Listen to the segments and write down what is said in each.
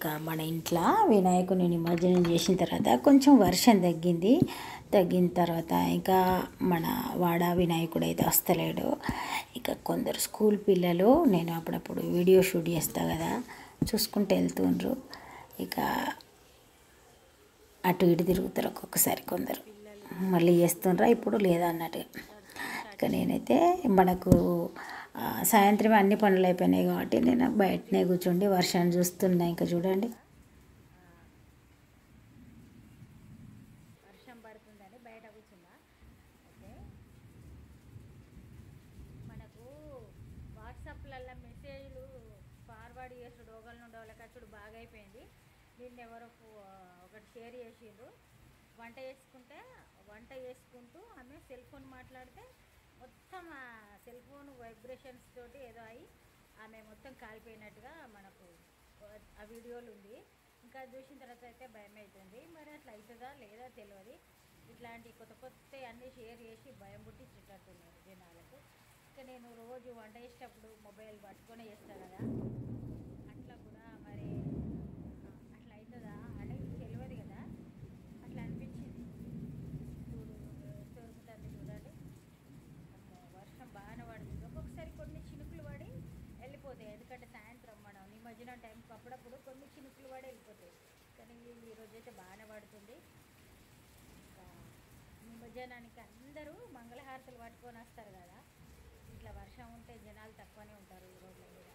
ఇక మన ఇంట్లో వినాయకుని నిమజ్జనం చేసిన తర్వాత కొంచెం వర్షం తగ్గింది తగ్గిన తర్వాత ఇంకా మన వాడ వినాయకుడు అయితే వస్తలేడు ఇక కొందరు స్కూల్ పిల్లలు నేను అప్పుడప్పుడు వీడియో షూట్ చేస్తా కదా చూసుకుంటూ వెళ్తుండ్రు ఇక అటు ఇటు తిరుగుతారు ఒక్కొక్కసారి కొందరు మళ్ళీ చేస్తుండ్రా ఇప్పుడు లేదా అన్నట్టుగా ఇక నేనైతే మనకు ఆ, సాయంత్రం అన్ని పనులు అయిపోయినాయి కాబట్టి నేను బయటనే కూర్చుండి వర్షాన్ని చూస్తున్నా ఇంకా చూడండి వర్షం పడుతుందని బయట కూర్చున్నా అయితే మనకు వాట్సాప్లలో మెసేజ్లు ఫార్వర్డ్ చేసుడు ఒకరి నుండి వాళ్ళకి అచ్చుడు బాగా అయిపోయింది దీన్ని ఎవరో ఫో- ఒకటి షేర్ చేసిండ్రు వంట చేసుకుంటే వంట చేసుకుంటూ ఆమె సెల్ ఫోన్ మాట్లాడితే మొత్తం ఆ సెల్ ఫోన్ వైబ్రేషన్స్ తోటి ఏదో అయి ఆమె మొత్తం కాలిపోయినట్టుగా మనకు ఆ వీడియోలు ఉంది ఇంకా అది చూసిన తర్వాత అయితే భయం అవుతుంది మరి అట్లా అవుతుందా లేదా తెలియదు ఇట్లాంటి కొత్త కొత్త అన్నీ షేర్ చేసి భయం పుట్టించేటట్టున్నారు జనాలకు ఇంకా నేను రోజు వంట చేసేటప్పుడు మొబైల్ పట్టుకొని చేస్తాను కదా అట్లా కూడా మరి ఆ, అట్లా అవుతుందా అనేది తెలియదు కదా అట్లా అనిపించింది చూడు తొరుకుతుంది చూడండి అమ్మో, వర్షం బాగానే పడుతుంది ఒక్కొక్కసారి కొన్ని చినుకులు పడి వెళ్ళిపోతాయి ఎందుకంటే సాయంత్రం మనం నిమజ్జనం టైంకి అప్పుడప్పుడు కొన్ని చినుకులు పడి వెళ్ళిపోతాయి కానీ ఈ- ఈ రోజు అయితే బాగానే పడుతుంది ఇంకా నిమజ్జనానికి అందరూ మంగళహారతులు పట్టుకొని వస్తారు కదా ఇట్లా వర్షం ఉంటే జనాలు తక్కువనే ఉంటారు ఈ రోజుల మీద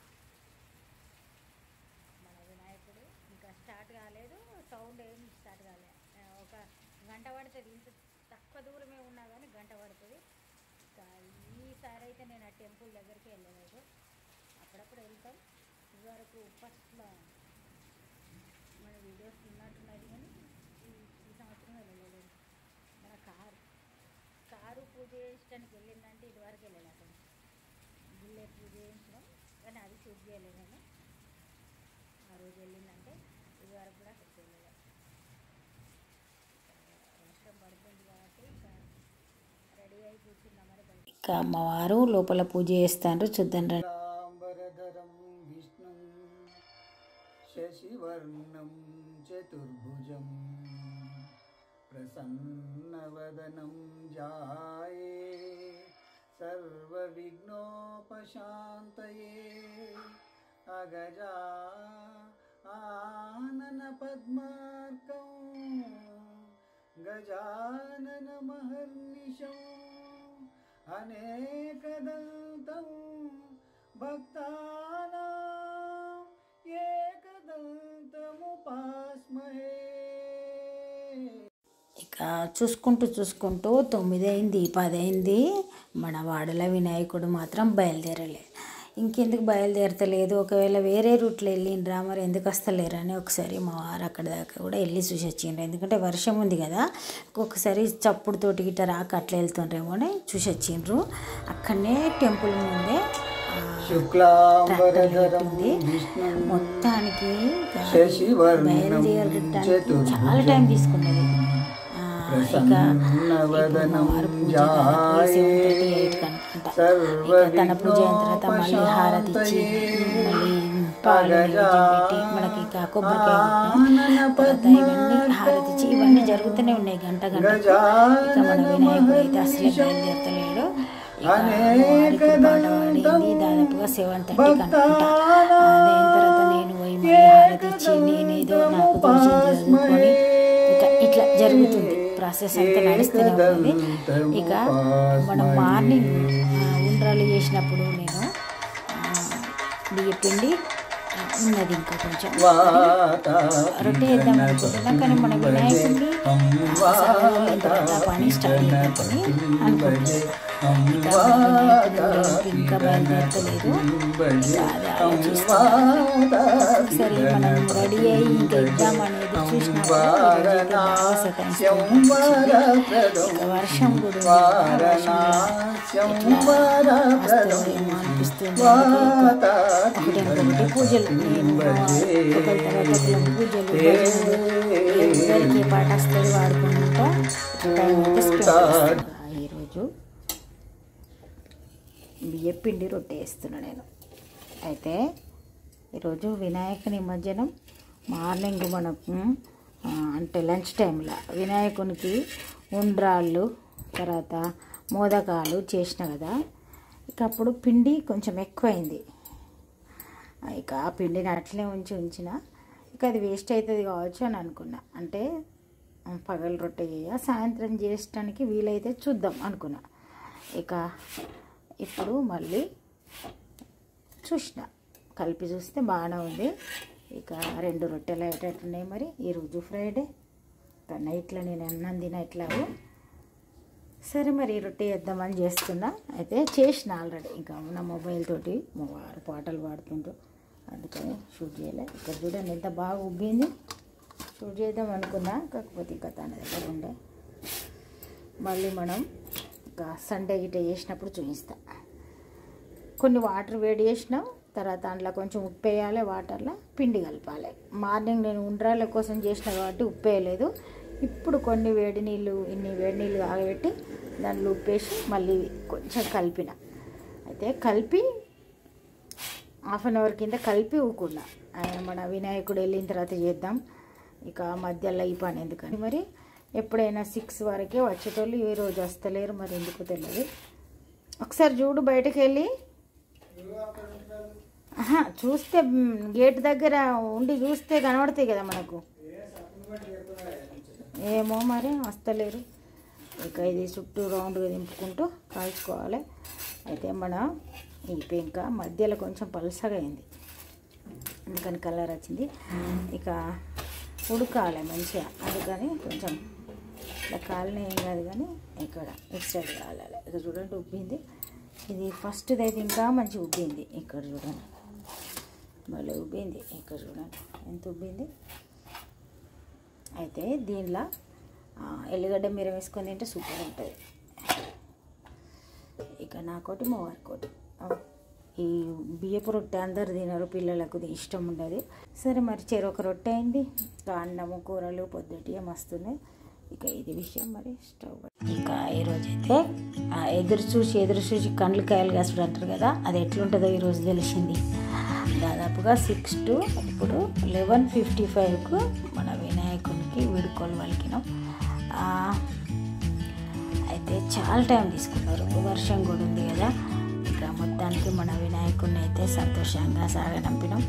మన వినాయకుడు ఇంకా స్టార్ట్ కాలేదు సౌండ్ ఏం స్టార్ట్ కాలేదు ఆ, ఒక గంట పడుతుంది ఇంత తక్కువ దూరమే ఉన్నా కానీ గంట పడుతుంది ఇంకా ఈసారి అయితే నేను ఆ టెంపుల్ దగ్గరికి వెళ్ళలేదు అప్పుడప్పుడు వెళ్తాం ఇదివరకు ఫస్ట్లో మన వీడియోస్ ఉన్నట్టున్నది కానీ ఈ ఈ సంవత్సరం వెళ్ళలేదు మన కారు కారు పూజ చేసడానికి వెళ్ళిందంటే ఇదివరకు వెళ్ళలేదు గుళ్ళే పూజ చేయించడం కానీ అది షూట్ చేయలేదు నేను ఆ రోజు వెళ్ళిందంటే ఇదివరకు కూడా అక్కడికి వెళ్ళలేదు వర్షం పడుతుంది కాబట్టి ఇంకా రెడీ అయి కూర్చున్నాం మరి బయట ఇక అమ్మవారు లోపల పూజ చేస్తాండ్రు చూద్దాం రండి లాంబరధరం విష్ణుం శశివర్ణం చతుర్భుజం ప్రసన్నవదనం జాయే సర్వవిఘ్నోపశాంతయే అగజా ఆనన పద్మార్కం గజానన మహర్నిశం అనేకదంతం భక్తానాం ఏకదంతముపాస్మహే ఇక చూసుకుంటూ చూసుకుంటూ తొమ్మిది అయింది పది అయింది మన వాడల వినాయకుడు మాత్రం బయలుదేరలే ఇంకెందుకు బయలుదేరతలేదు ఒకవేళ వేరే రూట్లో వెళ్ళిండ్రా మరి ఎందుకు వస్తలేరని ఒకసారి మా వారు అక్కడ దాకా కూడా వెళ్ళి చూసి వచ్చిండ్రు ఎందుకంటే వర్షం ఉంది కదా ఒక్కొక్కసారి చప్పుడుతోటి గిట్ట రాక అట్లా వెళ్తుండ్రేమో అని చూసి వచ్చిండ్రు అక్కడనే టెంపుల్ ముందే ఆ, శుక్లాంబరధరం ఉంది. విష్ణుం మొత్తానికి శశివర్ణం బయలుదేరడానికి చాలా టైం తీసుకున్నది ఆ, ఇక ప్రసన్నవదనం వారు పూజ దాదాపు జాయే 7:38 కనుకుంటా. ఇక తన పూజ అయిన తర్వాత మళ్ళీ హారతి ఇచ్చి మళ్ళీ పాలు నైవేద్యం పెట్టి మనకి ఇక కొబ్బరికాయ కొట్టిన తర్వాత ఇవన్నీ హారతి ఇచ్చి ఇవన్నీ జరుగుతూనే ఉన్నాయి గంట గంట ఇక మన వినాయకుడు అయితే అసలే బయలుదేరతలేడు ఇక అమ్మవారికి పాట పాడింది దాదాపుగా సెవెన్ థర్టీకి అనుకుంటా అదైన తర్వాత నేను పోయి మళ్ళీ హారతి ఇచ్చి నేనేదో నాకు తోచింది చదువుకొని ఇంకా ఇట్లా జరుగుతుంది ప్రాసెస్ అంతా నడుస్తూనే ఉంటుంది ఇక మనం మార్నింగ్ ఉండ్రాలు చేసినప్పుడు నేను ఆ, బియ్య పిండి ఆ, ఉన్నది ఇంకా కొంచెం రొట్టె వేద్దాం అనుకుంటున్నాం కానీ మన వినాయకుడిని ఆ, సవాళ్ళు అయిన తర్వాత పని స్టార్ట్ చేద్దామని అనుకుంటున్నాం ఇక మన వినాయకుడు ఊరేగింపు ఇంకా బయలుదేరతలేదు ఇక అది ఆలోచిస్తున్నాం ఒకసారి మనం రెడీ అయ్యి ఇంకా ఇద్దామనేది చూసినా కూడా ఈరోజు అయితే బాగా సతాయిస్తుంది ఇక వర్షం కూడా ఉంది కదా, వర్షం ఎట్లా వస్తుందేమో అనిపిస్తుంది అందుకే ఇక ఒకటి ఇంకొకటి పూజలు నేను ఒకరి తర్వాత ఒకరి పూజలు భజనలు ఎవరికి ఏ పాట వస్తుంది వాడుకుంటా ఇట్లా టైం అయితే స్పెండ్ చేస్తాను ఈరోజు బియ్యపిండి రొట్టె వేస్తున్నా నేను అయితే ఈరోజు వినాయక నిమజ్జనం మార్నింగ్ మనకు ఆ, అంటే లంచ్ టైంలో వినాయకునికి ఉండ్రాళ్ళు తర్వాత మోదకాలు చేసిన కదా ఇక అప్పుడు పిండి కొంచెం ఎక్కువైంది ఇక ఆ పిండిని అట్లే ఉంచి ఉంచిన ఇక అది వేస్ట్ అవుతుంది కావచ్చు అని అనుకున్నా అంటే పగలు రొట్టె చేయ సాయంత్రం చేయడానికి వీలైతే చూద్దాం అనుకున్నా ఇక ఇప్పుడు మళ్ళీ చూసిన కలిపి చూస్తే బాగానే ఉంది ఇక రెండు రొట్టెలు అయ్యేటట్టున్నాయి మరి ఈరోజు ఫ్రైడే ఇక నైట్లో నేను అన్నం తినట్లాగు సరే మరి ఈ రొట్టె చేద్దామని చేస్తున్నా అయితే చేసిన ఆల్రెడీ ఇంకా నా మొబైల్ తోటి మా వారు పాటలు పాడుతుంటూ అందుకని షూట్ చేయలే ఇక్కడ చూడండి ఎంత బాగా ఉబ్బింది షూట్ చేద్దాం అనుకున్నా కాకపోతే ఇంకా తన దగ్గర ఉండే మళ్ళీ మనం ఇంకా సండే గిట్ట చేసినప్పుడు చూపిస్తా కొన్ని వాటర్ వేడి చేసినాం తర్వాత అందులో కొంచెం ఉప్పు వేయాలి వాటర్లో పిండి కలపాలి మార్నింగ్ నేను ఉండ్రాళ్ళ కోసం చేసిన కాబట్టి ఉప్పు వేయలేదు ఇప్పుడు కొన్ని వేడి నీళ్ళు ఇన్ని వేడి నీళ్ళు ఆగబెట్టి దాంట్లో ఉప్పేసి మళ్ళీ కొంచెం కలిపిన అయితే కలిపి హాఫ్ అన్ అవర్ కింద కలిపి ఊకున్నా ఆయన మన వినాయకుడు వెళ్ళిన తర్వాత చేద్దాం ఇక మధ్యలో ఈ పని ఎందుకని మరి ఎప్పుడైనా సిక్స్ వరకే వచ్చేటోళ్ళు ఈ రోజు వస్తలేరు మరి ఎందుకు తెలియదు ఒకసారి చూడు బయటకు వెళ్ళి ఆహా, చూస్తే మ్, గేట్ దగ్గర ఉండి చూస్తే కనబడతాయి కదా మనకు ఏమో మరి వస్తలేరు ఇక ఇది చుట్టూ రౌండ్గా దింపుకుంటూ కాల్చుకోవాలి అయితే మన ఈ పెంక మధ్యలో కొంచెం పలుసగా అయింది అందుకని కలర్ వచ్చింది ఇక ఉడకాలి మంచిగా అందుకని కొంచెం ఇట్లా కాలనే ఏం కాదు కానీ ఇక్కడ ఇటు సైడ్ కాలాలి ఇక చూడండి ఉబ్బింది ఇది ఫస్ట్ది అయితే ఇంకా మంచి ఉబ్బింది ఇక్కడ చూడండి మళ్ళీ ఉబ్బింది ఇక్కడ చూడండి ఎంత ఉబ్బింది అయితే దీనిలో ఆ, ఎల్లిగడ్డ మీర వేసుకొని తింటే సూపర్ ఉంటుంది ఇక నాకోటి మా వారికోటి ఆ, ఈ బియ్యపు రొట్టె అందరు తినరు పిల్లలకు ఇది ఇష్టం ఉండదు సరే మరి చెరొక రొట్టె అయింది ఇంకా అన్నము కూరలు పొద్దుటి వస్తున్నాయి ఇక ఇది విషయం మరి స్టవ్ ఇక ఈరోజైతే ఆ, ఎదురు చూసి ఎదురు చూసి కండ్లు కాయలు కాసుడు అంటారు కదా అది ఎట్లుంటుందో ఈరోజు తెలిసింది దాదాపుగా సిక్స్ టు ఇప్పుడు లెవెన్ ఫిఫ్టీ ఫైవ్కు మన వినాయకునికి వీడుకోలు వలికినాం ఆ, అయితే చాలా టైం తీసుకున్నారు వర్షం కూడా ఉంది కదా ఇక మొత్తానికి మన వినాయకుడిని అయితే సంతోషంగా సాగనంపినాం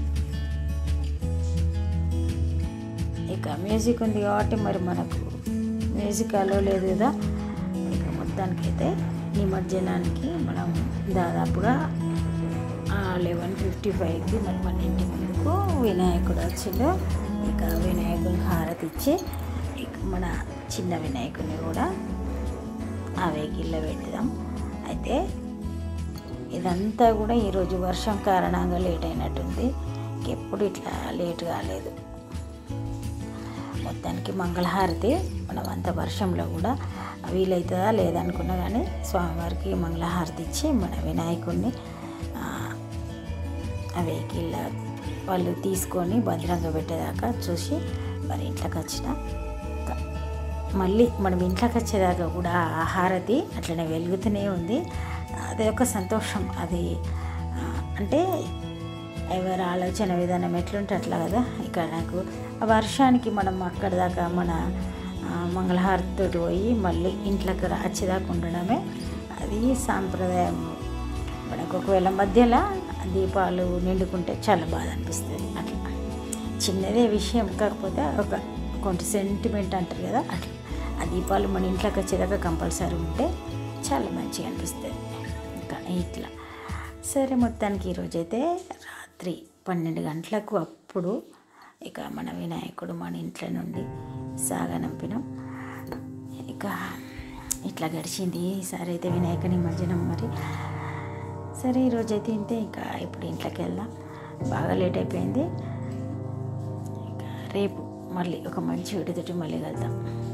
ఇక మ్యూజిక్ ఉంది కాబట్టి మరి మనకు మ్యూజిక్ అలో లేదు కదా ఇక మొత్తానికి అయితే నిమజ్జనానికి మనం దాదాపుగా లెవెన్ ఫిఫ్టీ ఫైవ్కి మరి మన ఇంటి ముందుకు వినాయకుడు వచ్చిండు ఇక వినాయకుడికి హారతి ఇచ్చి ఇక మన చిన్న వినాయకుడిని కూడా ఆ వెహికల్లో పెడదాం అయితే ఇదంతా కూడా ఈరోజు వర్షం కారణంగా లేట్ అయినట్టుంది ఎప్పుడు ఇట్లా లేట్ కాలేదు మొత్తానికి మంగళహారతి మనం అంత వర్షంలో కూడా వీలవుతుందా లేదనుకున్నా కానీ స్వామివారికి మంగళహారతి ఇచ్చి మన వినాయకుడిని ఆ, ఆ వెహికల్ వాళ్ళు తీసుకొని భద్రంగా పెట్టేదాకా చూసి మరి ఇంట్లోకి వచ్చిన ఇంకా మళ్ళీ మనం ఇంట్లోకి వచ్చేదాకా కూడా ఆ హారతి అట్లనే వెలుగుతూనే ఉంది అది ఒక సంతోషం అది ఆ, అంటే ఎవరి ఆలోచన విధానం ఎట్లుంటే అట్లా కదా ఇక్కడ నాకు ఆ వర్షానికి మనం అక్కడ దాకా మన ఆ, మంగళహారతితో పోయి మళ్ళీ ఇంట్లోకి రా- వచ్చేదాకా ఉండడమే అది సాంప్రదాయం మనకు ఒకవేళ మధ్యలో దీపాలు నిండుకుంటే చాలా బాధ అనిపిస్తుంది అట్లా చిన్నదే విషయం కాకపోతే ఒక కొంచెం సెంటిమెంట్ అంటారు కదా అట్లా ఆ దీపాలు మన ఇంట్లోకి వచ్చేదాకా కంపల్సరీ ఉంటే చాలా మంచిగా అనిపిస్తుంది ఇంకా ఇట్లా సరే మొత్తానికి ఈరోజైతే రాత్రి పన్నెండు గంటలకు అప్పుడు ఇక మన వినాయకుడు మన ఇంట్లో నుండి సాగనంపినాం ఇక ఇట్లా గడిచింది ఈసారి అయితే వినాయక నిమజ్జనం మరి సరే ఈరోజైతే ఇంతే ఇంకా ఇప్పుడు ఇంట్లోకి వెళ్దాం బాగా లేట్ అయిపోయింది ఇక రేపు మళ్ళీ ఒక మంచి వీడియోతోటి మళ్ళీ కలుద్దాం